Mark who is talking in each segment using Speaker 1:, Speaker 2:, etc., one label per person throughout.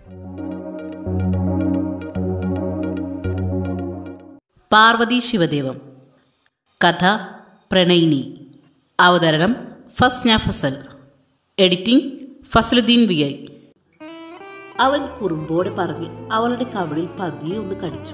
Speaker 1: പാർവതി ശിവദേവം കഥ പ്രണയിനി അവതരണം ഫസ്ന ഫസൽ എഡിറ്റിംഗ് ഫസലുദ്ദീൻ വി ഐ അവൻ കുറുമ്പോടെ പറഞ്ഞ് അവളുടെ കവിളിൽ പതിയെ ഒന്ന് കടിച്ചു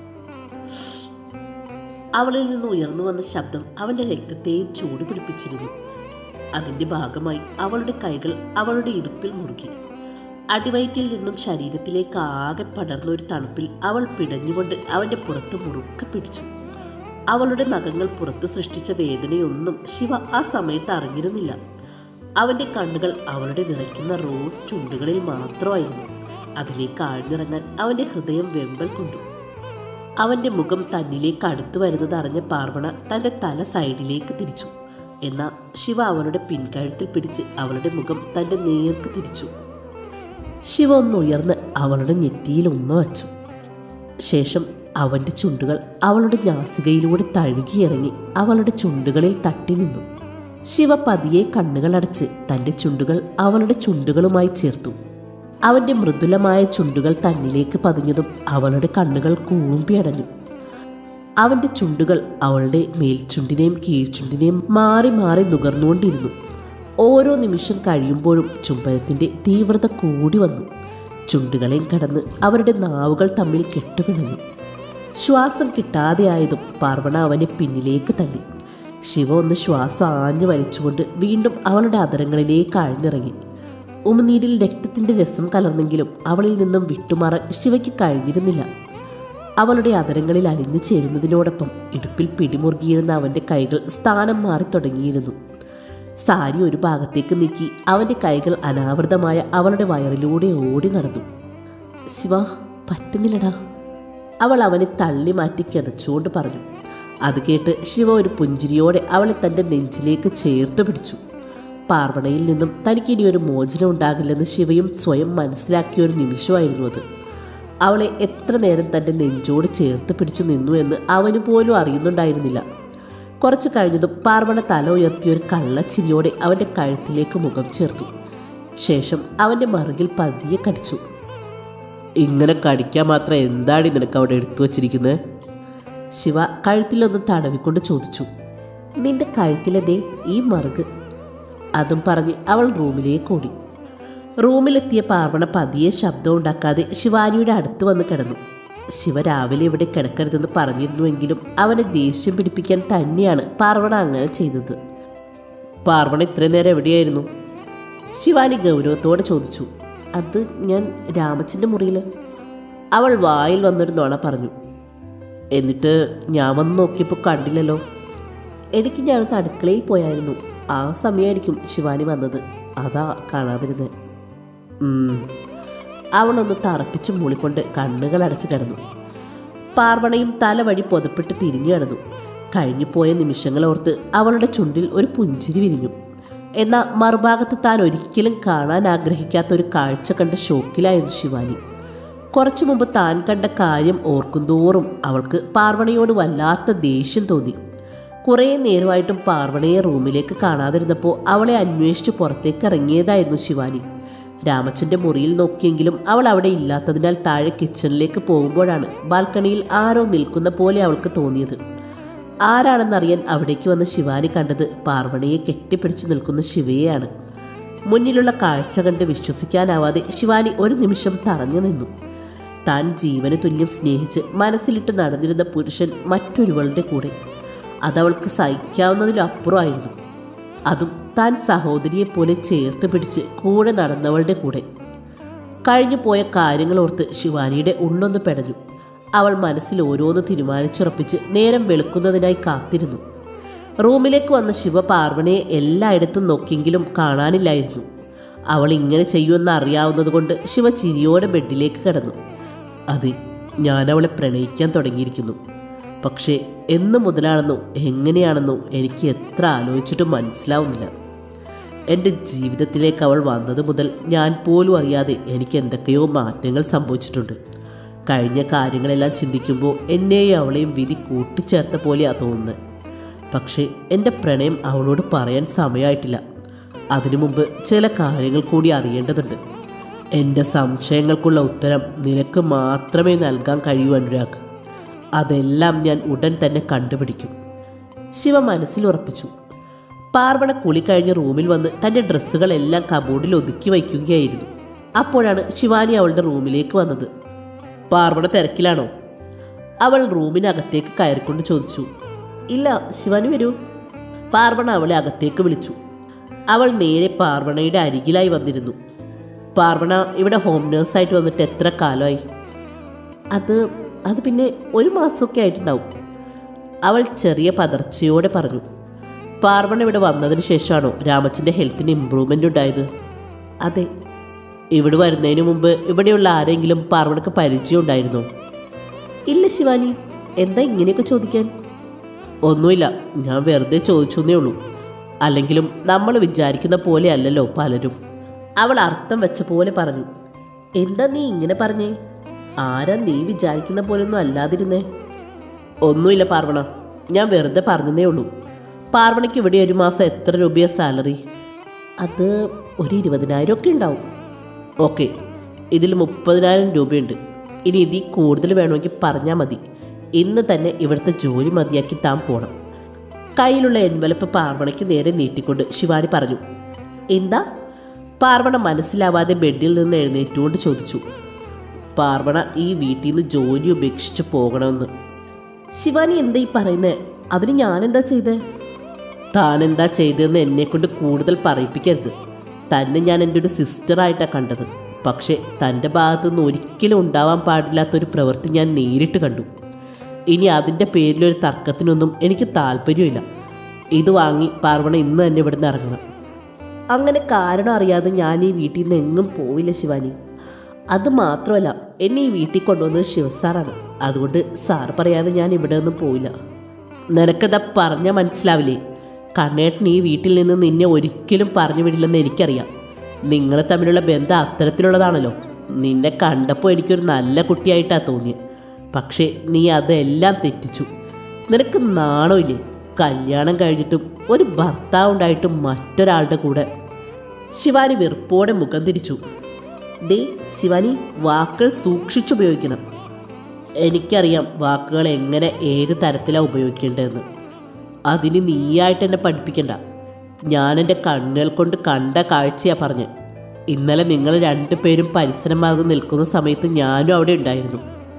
Speaker 1: അവളിൽ നിന്ന് ഉയർന്നു വന്ന ശബ്ദം അവന്റെ രക്തത്തെയും ചൂട് പിടിപ്പിച്ചിരുന്നു അതിന്റെ ഭാഗമായി അവളുടെ കൈകൾ അവളുടെ ഇടുപ്പിൽ മുറുകി അടിവയറ്റിൽ നിന്നും ശരീരത്തിലേക്ക് ആകെ പടർന്ന ഒരു തണുപ്പിൽ അവൾ പിടഞ്ഞുകൊണ്ട് അവന്റെ പുറത്ത് മുറുക്കെ പിടിച്ചു അവളുടെ നഖങ്ങൾ പുറത്ത് സൃഷ്ടിച്ച വേദനയൊന്നും ശിവ ആ സമയത്ത് അറിഞ്ഞിരുന്നില്ല അവന്റെ കണ്ണുകൾ അവളുടെ നിറയ്ക്കുന്ന റോസ് ചുണ്ടുകളിൽ മാത്രമായിരുന്നു അതിലേക്ക് ആഴ്ന്നിറങ്ങാൻ അവന്റെ ഹൃദയം വെമ്പൽ കൊണ്ടു അവന്റെ മുഖം തന്നിലേക്ക് അടുത്തു വരുന്നത് അറിഞ്ഞ പാർവണ തന്റെ തല സൈഡിലേക്ക് തിരിച്ചു എന്നാൽ ശിവ അവളുടെ പിൻകഴുത്തിൽ പിടിച്ച് അവളുടെ മുഖം തന്റെ നേർക്ക് തിരിച്ചു ശിവ ഒന്ന് ഉയർന്ന് അവളുടെ നെറ്റിയിൽ ഉമ്മ വച്ചു ശേഷം അവന്റെ ചുണ്ടുകൾ അവളുടെ നാസികയിലൂടെ തഴുകിയിറങ്ങി അവളുടെ ചുണ്ടുകളിൽ തട്ടി നിന്നു ശിവ പതിയെ കണ്ണുകളടച്ച് തന്റെ ചുണ്ടുകൾ അവളുടെ ചുണ്ടുകളുമായി ചേർത്തു അവന്റെ മൃദുലമായ ചുണ്ടുകൾ തന്നിലേക്ക് പതിഞ്ഞതും അവളുടെ കണ്ണുകൾ കൂമ്പിയടഞ്ഞു അവന്റെ ചുണ്ടുകൾ അവളുടെ മേൽചുണ്ടിനെയും കീഴ്ചുണ്ടിനെയും മാറി മാറി നുകർന്നുകൊണ്ടിരുന്നു ഓരോ നിമിഷം കഴിയുമ്പോഴും ചുംബനത്തിന്റെ തീവ്രത കൂടി വന്നു ചുണ്ടുകളെയും കടന്ന് അവരുടെ നാവുകൾ തമ്മിൽ കെട്ടുപിണഞ്ഞു ശ്വാസം കിട്ടാതെയായതും പാർവണ അവനെ പിന്നിലേക്ക് തള്ളി ശിവ ഒന്ന് ശ്വാസം ആഞ്ഞു വലിച്ചുകൊണ്ട് വീണ്ടും അവളുടെ അതരങ്ങളിലേക്ക് ആഴ്ന്നിറങ്ങി ഉമിനീരിൽ രക്തത്തിന്റെ രസം കലർന്നെങ്കിലും അവളിൽ നിന്നും വിട്ടുമാറാൻ ശിവയ്ക്ക് കഴിഞ്ഞിരുന്നില്ല അവളുടെ അതരങ്ങളിൽ അലിഞ്ഞു ചേരുന്നതിനോടൊപ്പം ഇടുപ്പിൽ പിടിമുറുകിയിരുന്ന അവന്റെ കൈകൾ സ്ഥാനം മാറി തുടങ്ങിയിരുന്നു സാരി ഒരു ഭാഗത്തേക്ക് നീക്കി അവന്റെ കൈകൾ അനാവൃതമായ അവളുടെ വയറിലൂടെ ഓടി നടന്നു ശിവ പറ്റുന്നില്ലടാ അവൾ അവനെ തള്ളി മാറ്റി കിതച്ചുകൊണ്ട് പറഞ്ഞു അത് കേട്ട് ശിവ ഒരു പുഞ്ചിരിയോടെ അവളെ തൻ്റെ നെഞ്ചിലേക്ക് ചേർത്ത് പിടിച്ചു പാർവണയിൽ നിന്നും തനിക്കിനി ഒരു മോചനം ഉണ്ടാകില്ലെന്ന് ശിവയും സ്വയം മനസ്സിലാക്കിയ ഒരു നിമിഷമായിരുന്നു അത് അവളെ എത്ര നേരം തൻ്റെ നെഞ്ചോട് ചേർത്ത് പിടിച്ചു നിന്നു എന്ന് അവന് പോലും അറിയുന്നുണ്ടായിരുന്നില്ല കുറച്ചു കഴിഞ്ഞതും പാർവണ തല ഉയർത്തിയ ഒരു കള്ളച്ചിരിയോടെ അവൻ്റെ കഴുത്തിലേക്ക് മുഖം ചേർത്തു ശേഷം അവൻ്റെ മറുകിൽ പതിയെ കടിച്ചു ഇങ്ങനെ കടിക്കാൻ മാത്രം എന്താണ് നിനക്ക് അവിടെ എടുത്തു വച്ചിരിക്കുന്നത് ശിവ കഴുത്തിലൊന്ന് തടവിക്കൊണ്ട് ചോദിച്ചു നിന്റെ കഴുത്തിലതേ ഈ മറുക് അതും പറഞ്ഞ് അവൾ റൂമിലേക്ക് ഓടി റൂമിലെത്തിയ പാർവണ പതിയെ ശബ്ദം ഉണ്ടാക്കാതെ ശിവാനിയുടെ അടുത്ത് വന്ന് കിടന്നു ശിവ രാവിലെ ഇവിടെ കിടക്കരുതെന്ന് പറഞ്ഞിരുന്നുവെങ്കിലും അവനെ ദേഷ്യം പിടിപ്പിക്കാൻ തന്നെയാണ് പാർവണ അങ്ങനെ ചെയ്തത് പാർവണ ഇത്രയും നേരം എവിടെയായിരുന്നു ശിവാനി ഗൗരവത്തോടെ ചോദിച്ചു അത് ഞാൻ രാമച്ചൻ്റെ മുറിയിൽ അവൾ വായിൽ വന്നൊരു നുണ പറഞ്ഞു എന്നിട്ട് ഞാൻ വന്ന് നോക്കിയപ്പോൾ കണ്ടില്ലല്ലോ എനിക്ക് ഞങ്ങൾക്ക് അടുക്കളയിൽ പോയായിരുന്നു ആ സമയമായിരിക്കും ശിവാനി വന്നത് അതാ കാണാതിരുന്നത് ഉം. അവളൊന്ന് തറപ്പിച്ച് മൂളിക്കൊണ്ട് കണ്ണുകൾ അടച്ചു കിടന്നു പാർവണയും തല വഴി പുതപ്പെട്ട് തിരിഞ്ഞു കിടന്നു കഴിഞ്ഞുപോയ നിമിഷങ്ങളോർത്ത് അവളുടെ ചുണ്ടിൽ ഒരു പുഞ്ചിരി വിരിഞ്ഞു എന്നാൽ മറുഭാഗത്ത് താൻ ഒരിക്കലും കാണാൻ ആഗ്രഹിക്കാത്ത ഒരു കാഴ്ച കണ്ട ഷോക്കിലായിരുന്നു ശിവാനി കുറച്ചു മുമ്പ് താൻ കണ്ട കാര്യം ഓർക്കുന്തോറും അവൾക്ക് പാർവണയോട് വല്ലാത്ത ദേഷ്യം തോന്നി കുറേ നേരമായിട്ടും പാർവണയെ റൂമിലേക്ക് കാണാതിരുന്നപ്പോൾ അവളെ അന്വേഷിച്ച് പുറത്തേക്ക് ഇറങ്ങിയതായിരുന്നു ശിവാനി രാമച്ചൻ്റെ മുറിയിൽ നോക്കിയെങ്കിലും അവൾ അവിടെ ഇല്ലാത്തതിനാൽ താഴെ കിച്ചണിലേക്ക് പോകുമ്പോഴാണ് ബാൽക്കണിയിൽ ആരോ നിൽക്കുന്ന പോലെ അവൾക്ക് തോന്നിയത് ആരാണെന്നറിയാൻ അവിടേക്ക് വന്ന ശിവാനി കണ്ടത് പാർവണിയെ കെട്ടിപ്പിടിച്ചു നിൽക്കുന്ന ശിവയെയാണ് മുന്നിലുള്ള കാഴ്ച കണ്ട് വിശ്വസിക്കാനാവാതെ ശിവാനി ഒരു നിമിഷം തറഞ്ഞു നിന്നു താൻ ജീവന് തുല്യം സ്നേഹിച്ച് മനസ്സിലിട്ട് നടന്നിരുന്ന പുരുഷൻ മറ്റൊരുവളുടെ കൂടെ അതവൾക്ക് സഹിക്കാവുന്നതിലപ്പുറമായിരുന്നു അതും താൻ സഹോദരിയെ പോലെ ചേർത്ത് പിടിച്ച് കൂടെ നടന്നവളുടെ കൂടെ കഴിഞ്ഞു പോയ കാര്യങ്ങളോർത്ത് ശിവാനിയുടെ ഉള്ളൊന്ന് പെടഞ്ഞു അവൾ മനസ്സിൽ ഓരോന്ന് തീരുമാനിച്ചുറപ്പിച്ച് നേരം വെളുക്കുന്നതിനായി കാത്തിരുന്നു റൂമിലേക്ക് വന്ന ശിവ പാർവണയെ എല്ലായിടത്തും നോക്കിയെങ്കിലും കാണാനില്ലായിരുന്നു അവൾ ഇങ്ങനെ ചെയ്യുമെന്ന് അറിയാവുന്നതുകൊണ്ട് ശിവ ചിരിയോടെ ബെഡിലേക്ക് കിടന്നു അതെ ഞാൻ അവളെ പ്രണയിക്കാൻ തുടങ്ങിയിരിക്കുന്നു പക്ഷേ എന്ന് മുതലാണെന്നോ എങ്ങനെയാണെന്നോ എനിക്ക് എത്ര ആലോചിച്ചിട്ടും മനസ്സിലാവുന്നില്ല എൻ്റെ ജീവിതത്തിലേക്ക് അവൾ വന്നത് മുതൽ ഞാൻ പോലും അറിയാതെ എനിക്ക് എന്തൊക്കെയോ മാറ്റങ്ങൾ സംഭവിച്ചിട്ടുണ്ട് കഴിഞ്ഞ കാര്യങ്ങളെല്ലാം ചിന്തിക്കുമ്പോൾ എന്നെയും അവളെയും വിധി കൂട്ടിച്ചേർത്ത പോലെയാണ് തോന്നുന്നത് പക്ഷേ എൻ്റെ പ്രണയം അവളോട് പറയാൻ സമയമായിട്ടില്ല അതിനു മുമ്പ് ചില കാര്യങ്ങൾ കൂടി അറിയേണ്ടതുണ്ട് എൻ്റെ സംശയങ്ങൾക്കുള്ള ഉത്തരം നിനക്ക് മാത്രമേ നൽകാൻ കഴിയൂ അനുരാഗ് അതെല്ലാം ഞാൻ ഉടൻ തന്നെ കണ്ടുപിടിക്കും ശിവ മനസ്സിൽ ഉറപ്പിച്ചു പാർവണ കുളി കഴിഞ്ഞ് റൂമിൽ വന്ന് തൻ്റെ ഡ്രസ്സുകളെല്ലാം കബോർഡിൽ ഒതുക്കി വയ്ക്കുകയായിരുന്നു അപ്പോഴാണ് ശിവാനി അവളുടെ റൂമിലേക്ക് വന്നത് പാർവണ തിരക്കിലാണോ അവൾ റൂമിനകത്തേക്ക് കയറിക്കൊണ്ട് ചോദിച്ചു ഇല്ല ശിവാനി വരൂ പാർവണ അവളെ അകത്തേക്ക് വിളിച്ചു അവൾ നേരെ പാർവണയുടെ അരികിലായി വന്നിരുന്നു പാർവണ ഇവിടെ ഹോം നേഴ്സായിട്ട് വന്നിട്ട് എത്ര കാലമായി അത് അത് പിന്നെ ഒരു മാസമൊക്കെ ആയിട്ടുണ്ടാവും അവൾ ചെറിയ പതർച്ചയോടെ പറഞ്ഞു പാർവണ ഇവിടെ വന്നതിന് ശേഷമാണോ രാമച്ചൻ്റെ ഹെൽത്തിന് ഇമ്പ്രൂവ്മെൻ്റ് ഉണ്ടായത് അതെ ഇവിടെ വരുന്നതിന് മുമ്പ് ഇവിടെയുള്ള ആരെങ്കിലും പാർവണക്ക് പരിചയം ഉണ്ടായിരുന്നോ ഇല്ല ശിവാനി എന്താ ഇങ്ങനെയൊക്കെ ചോദിക്കാൻ ഒന്നുമില്ല ഞാൻ വെറുതെ ചോദിച്ചെന്നേ ഉള്ളൂ അല്ലെങ്കിലും നമ്മൾ വിചാരിക്കുന്ന പോലെ അല്ലല്ലോ പലരും അവൾ അർത്ഥം വെച്ച പോലെ പറഞ്ഞു എന്താ നീ ഇങ്ങനെ പറഞ്ഞേ ആരാ നീ വിചാരിക്കുന്ന പോലൊന്നും അല്ലാതിരുന്നേ ഒന്നുമില്ല പാർവണ ഞാൻ വെറുതെ പറഞ്ഞതേ ഉള്ളൂ പാർവണയ്ക്ക് ഇവിടെ ഒരു മാസം എത്ര രൂപയാ സാലറി അത് ഒരു ഇരുപതിനായിരം ഒക്കെ ഉണ്ടാവും ഓക്കെ ഇതിൽ മുപ്പതിനായിരം രൂപയുണ്ട് ഇനി ഇതിൽ കൂടുതൽ വേണമെങ്കിൽ പറഞ്ഞാൽ മതി ഇന്ന് തന്നെ ഇവിടുത്തെ ജോലി മതിയാക്കി താൻ പോണം കയ്യിലുള്ള എൻവലപ്പ് പാർവണയ്ക്ക് നേരെ നീട്ടിക്കൊണ്ട് ശിവാനി പറഞ്ഞു എന്താ പാർവണ മനസ്സിലാവാതെ ബെഡിൽ നിന്ന് എഴുന്നേറ്റുകൊണ്ട് ചോദിച്ചു പാർവണ ഈ വീട്ടിൽ നിന്ന് ജോലി ഉപേക്ഷിച്ച് പോകണമെന്ന് ശിവാനി എന്താ ഈ പറയുന്നേ അതിന് ഞാനെന്താ ചെയ്തേ താൻ എന്താ ചെയ്തതെന്ന് എന്നെ കൊണ്ട് കൂടുതൽ പറയിപ്പിക്കരുത് തന്നെ ഞാൻ എൻ്റെ ഒരു സിസ്റ്ററായിട്ടാണ് കണ്ടത് പക്ഷേ തൻ്റെ ഭാഗത്തു നിന്ന് ഒരിക്കലും ഉണ്ടാവാൻ പാടില്ലാത്തൊരു പ്രവൃത്തി ഞാൻ നേരിട്ട് കണ്ടു ഇനി അതിൻ്റെ പേരിലൊരു തർക്കത്തിനൊന്നും എനിക്ക് താല്പര്യമില്ല ഇത് വാങ്ങി പാർവണ ഇന്ന് തന്നെ ഇവിടുന്ന് ഇറങ്ങണം അങ്ങനെ കാരണം അറിയാതെ ഞാൻ ഈ വീട്ടിൽ നിന്ന് എങ്ങും പോവില്ല ശിവാനി അത് മാത്രമല്ല എന്നെ ഈ വീട്ടിൽ കൊണ്ടുവന്നത് ശിവസാറാണ് അതുകൊണ്ട് സാർ പറയാതെ ഞാൻ ഇവിടെ ഒന്നും പോയില്ല നിനക്കതാ പറഞ്ഞാൽ മനസ്സിലാവില്ലേ കണ്ണേട്ടൻ ഈ വീട്ടിൽ നിന്ന് നിന്നെ ഒരിക്കലും പറഞ്ഞു വിടില്ലെന്ന് എനിക്കറിയാം നിങ്ങൾ തമ്മിലുള്ള ബന്ധം അത്തരത്തിലുള്ളതാണല്ലോ നിന്നെ കണ്ടപ്പോൾ എനിക്കൊരു നല്ല കുട്ടിയായിട്ടാണ് തോന്നിയത് പക്ഷേ നീ അതെല്ലാം തെറ്റിച്ചു നിനക്ക് നാണമില്ലേ കല്യാണം കഴിഞ്ഞിട്ടും ഒരു ഭർത്താവ് ഉണ്ടായിട്ടും മറ്റൊരാളുടെ കൂടെ ശിവാനി വെറുപ്പോടെ മുഖം തിരിച്ചു ഡേ ശിവാനി വാക്കുകൾ സൂക്ഷിച്ചുപയോഗിക്കണം എനിക്കറിയാം വാക്കുകൾ എങ്ങനെ ഏത് തരത്തിലാണ് ഉപയോഗിക്കേണ്ടതെന്ന് അതിന് നീയായിട്ട് എന്നെ പഠിപ്പിക്കണ്ട ഞാൻ എൻ്റെ കണ്ണുകൾ കൊണ്ട് കണ്ട കാഴ്ചയാണ് പറഞ്ഞ് ഇന്നലെ നിങ്ങൾ രണ്ടുപേരും പരിസരം മറന്ന് നിൽക്കുന്ന സമയത്ത് ഞാനും അവിടെ ഉണ്ടായിരുന്നു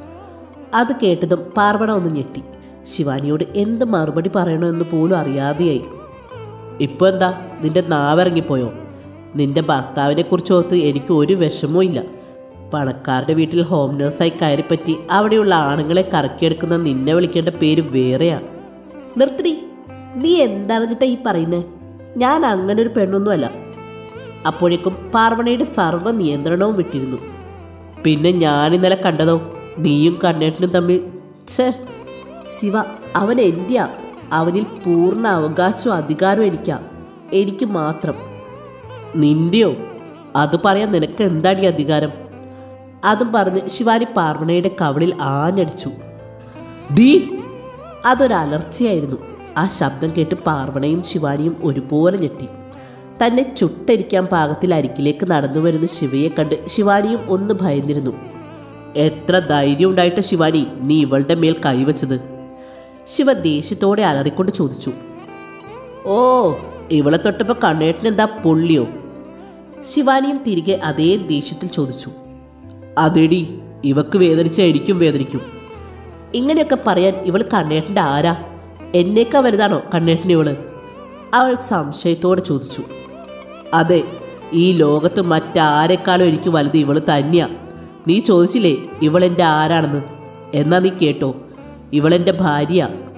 Speaker 1: അത് കേട്ടതും പാർവണ ഒന്ന് ഞെട്ടി ശിവാനിയോട് എന്ത് മറുപടി പറയണമെന്ന് പോലും അറിയാതെയായി ഇപ്പോൾ എന്താ നിന്റെ നാവിറങ്ങിപ്പോയോ നിന്റെ ഭർത്താവിനെ കുറിച്ച് ഓർത്ത് എനിക്ക് ഒരു വിഷമവും ഇല്ല പണക്കാരുടെ വീട്ടിൽ ഹോം നേഴ്സായി കയറിപ്പറ്റി അവിടെയുള്ള ആണുങ്ങളെ കറക്കിയെടുക്കുന്ന നിന്നെ വിളിക്കേണ്ട പേര് വേറെയാ നിർത്തി നീ എന്താണെന്നിട്ടാ ഈ പറയുന്നേ ഞാൻ അങ്ങനെ ഒരു പെണ്ണൊന്നുമല്ല അപ്പോഴേക്കും പാർവണയുടെ സർവ്വ നിയന്ത്രണവും വിട്ടിരുന്നു പിന്നെ ഞാൻ ഇന്നലെ കണ്ടതോ നീയും കണ്ണേട്ടനും തമ്മിൽ ഛേ ശിവ അവൻ എന്റെയാ അവനിൽ പൂർണ്ണ അവകാശവും അധികാരവും എനിക്കാ എനിക്ക് മാത്രം നിന്റെയോ അത് പറയാൻ നിനക്ക് എന്താടി അധികാരം അതും പറഞ്ഞ് ശിവാനി പാർവണയുടെ കവളിൽ ആഞ്ഞടിച്ചു ദീ അതൊരു അലർച്ചയായിരുന്നു ആ ശബ്ദം കേട്ട് പാർവണയും ശിവാനിയും ഒരുപോലെ ഞെട്ടി തന്നെ ചുട്ടരിക്കാൻ പാകത്തിൽ അരികിലേക്ക് നടന്നു വരുന്ന ശിവയെ കണ്ട് ശിവാനിയും ഒന്ന് ഭയന്നിരുന്നു എത്ര ധൈര്യം ഉണ്ടായിട്ട് ശിവാനി നീ ഇവളുടെ മേൽ കൈവച്ചത് ശിവ ദേഷ്യത്തോടെ അലറിക്കൊണ്ട് ചോദിച്ചു ഓ ഇവളെ തൊട്ടപ്പോൾ കണ്ണേട്ടൻ എന്താ പൊള്ളിയോ ശിവാനിയും തിരികെ അതേ ദേഷ്യത്തിൽ ചോദിച്ചു അതെടി ഇവക്ക് വേദനിച്ച എനിക്കും വേദനിക്കും ഇങ്ങനെയൊക്കെ പറയാൻ ഇവൾ കണ്ണേട്ടൻ്റെ ആരാ എന്നേക്കാ വലുതാണോ കണ്ണേട്ടൻ ഇവള് അവൾ സംശയത്തോടെ ചോദിച്ചു അതെ ഈ ലോകത്ത് മറ്റാരെക്കാളും എനിക്ക് വലുത് ഇവള് തന്നെയാ നീ ചോദിച്ചില്ലേ ഇവളെൻ്റെ ആരാണെന്ന് എന്നാ നീ കേട്ടോ ഇവളെൻ്റെ ഭാര്യ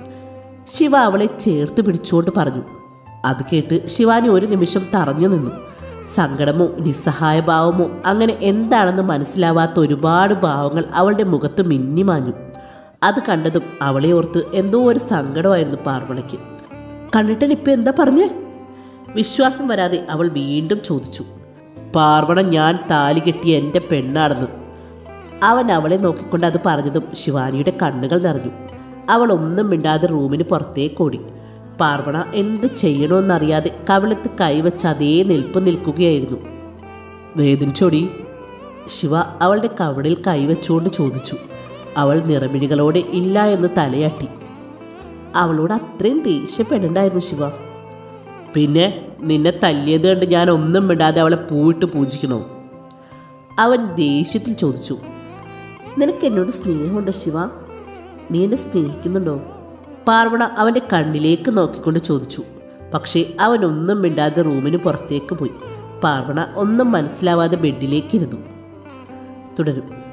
Speaker 1: ശിവ അവളെ ചേർത്ത് പിടിച്ചുകൊണ്ട് പറഞ്ഞു അത് കേട്ട് ശിവാനി ഒരു നിമിഷം തറഞ്ഞു നിന്നു സങ്കടമോ നിസ്സഹായഭാവമോ അങ്ങനെ എന്താണെന്ന് മനസ്സിലാവാത്ത ഒരുപാട് ഭാവങ്ങൾ അവളുടെ മുഖത്ത് മിന്നിമാഞ്ഞു അത് കണ്ടതും അവളെ ഓർത്ത് എന്തോ ഒരു സങ്കടമായിരുന്നു പാർവണയ്ക്ക് കണ്ടിട്ടൻ ഇപ്പം എന്താ പറഞ്ഞേ വിശ്വാസം വരാതെ അവൾ വീണ്ടും ചോദിച്ചു പാർവണ ഞാൻ താലി കെട്ടിയ എൻ്റെ പെണ്ണാണെന്ന് അവൻ അവളെ നോക്കിക്കൊണ്ട് അത് പറഞ്ഞതും ശിവാനിയുടെ കണ്ണുകൾ നിറഞ്ഞു അവൾ ഒന്നും മിണ്ടാതെ റൂമിന് പുറത്തേക്ക് ഓടി പാർവണ എന്ത് ചെയ്യണമെന്നറിയാതെ കവിളത്ത് കൈവച്ച് അതേ നിൽപ്പ് നിൽക്കുകയായിരുന്നു വേദനിച്ചോടി ശിവ അവളുടെ കവളിൽ കൈവച്ചുകൊണ്ട് ചോദിച്ചു അവൾ നിറമിഴികളോടെ ഇല്ല എന്ന് തലയാട്ടി അവളോട് അത്രയും ദേഷ്യപ്പെടണ്ടായിരുന്നു ശിവ പിന്നെ നിന്നെ തല്ലിയത് കണ്ട് ഞാൻ ഒന്നും വിടാതെ അവളെ പൂവിട്ട് പൂജിക്കണോ അവൻ ദേഷ്യത്തിൽ ചോദിച്ചു നിനക്ക് എന്നോട് സ്നേഹമുണ്ടോ ശിവ നീ എന്നെ സ്നേഹിക്കുന്നുണ്ടോ പാർവണ അവൻ്റെ കണ്ണിലേക്ക് നോക്കിക്കൊണ്ട് ചോദിച്ചു പക്ഷേ അവൻ ഒന്നും മിണ്ടാതെ റൂമിന് പുറത്തേക്ക് പോയി പാർവണ ഒന്നും മനസ്സിലാവാതെ ബെഡിലേക്ക് ഇരുന്നു തുടരും